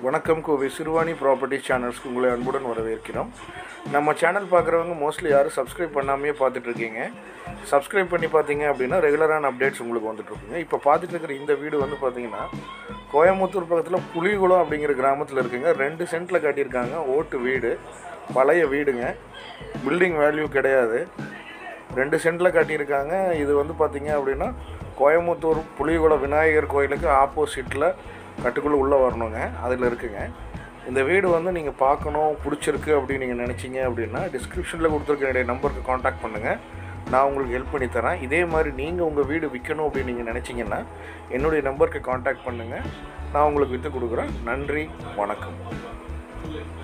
வணக்கம் கோவை சிறுவாணி ப்ராப்பர்ட்டிஸ் சேனல்ஸ்க்கு உங்களை அன்புடன் வரவேற்கிறோம் நம்ம சேனல் பார்க்குறவங்க மோஸ்ட்லி யாரும் சப்ஸ்கிரைப் பண்ணாமையே பார்த்துட்ருக்கீங்க சப்ஸ்கிரைப் பண்ணி பார்த்தீங்க அப்படின்னா ரெகுலரான அப்டேட்ஸ் உங்களுக்கு வந்துட்டுருக்குங்க இப்போ பார்த்துட்டு இருக்கிற இந்த வீடு வந்து பார்த்தீங்கன்னா கோயம்புத்தூர் பக்கத்தில் புலிகுளம் அப்படிங்கிற கிராமத்தில் இருக்குங்க ரெண்டு சென்ட்டில் கட்டியிருக்காங்க ஓட்டு வீடு பழைய வீடுங்க பில்டிங் வேல்யூ கிடையாது ரெண்டு சென்ட்டில் கட்டியிருக்காங்க இது வந்து பார்த்தீங்க அப்படின்னா கோயம்புத்தூர் புலிகுளம் விநாயகர் கோயிலுக்கு ஆப்போசிட்டில் கட்டுக்குள்ளே உள்ளே வரணுங்க அதில் இருக்குங்க இந்த வீடு வந்து நீங்கள் பார்க்கணும் பிடிச்சிருக்கு அப்படின்னு நீங்கள் நினச்சிங்க அப்படின்னா டிஸ்கிரிப்ஷனில் கொடுத்துருக்க என்னுடைய நம்பருக்கு காண்டாக்ட் பண்ணுங்கள் நான் உங்களுக்கு ஹெல்ப் பண்ணி தரேன் இதே மாதிரி நீங்கள் உங்கள் வீடு விற்கணும் அப்படின்னு நீங்கள் நினச்சிங்கன்னா என்னுடைய நம்பருக்கு காண்டாக்ட் பண்ணுங்கள் நான் உங்களுக்கு விற்று கொடுக்குறேன் நன்றி வணக்கம்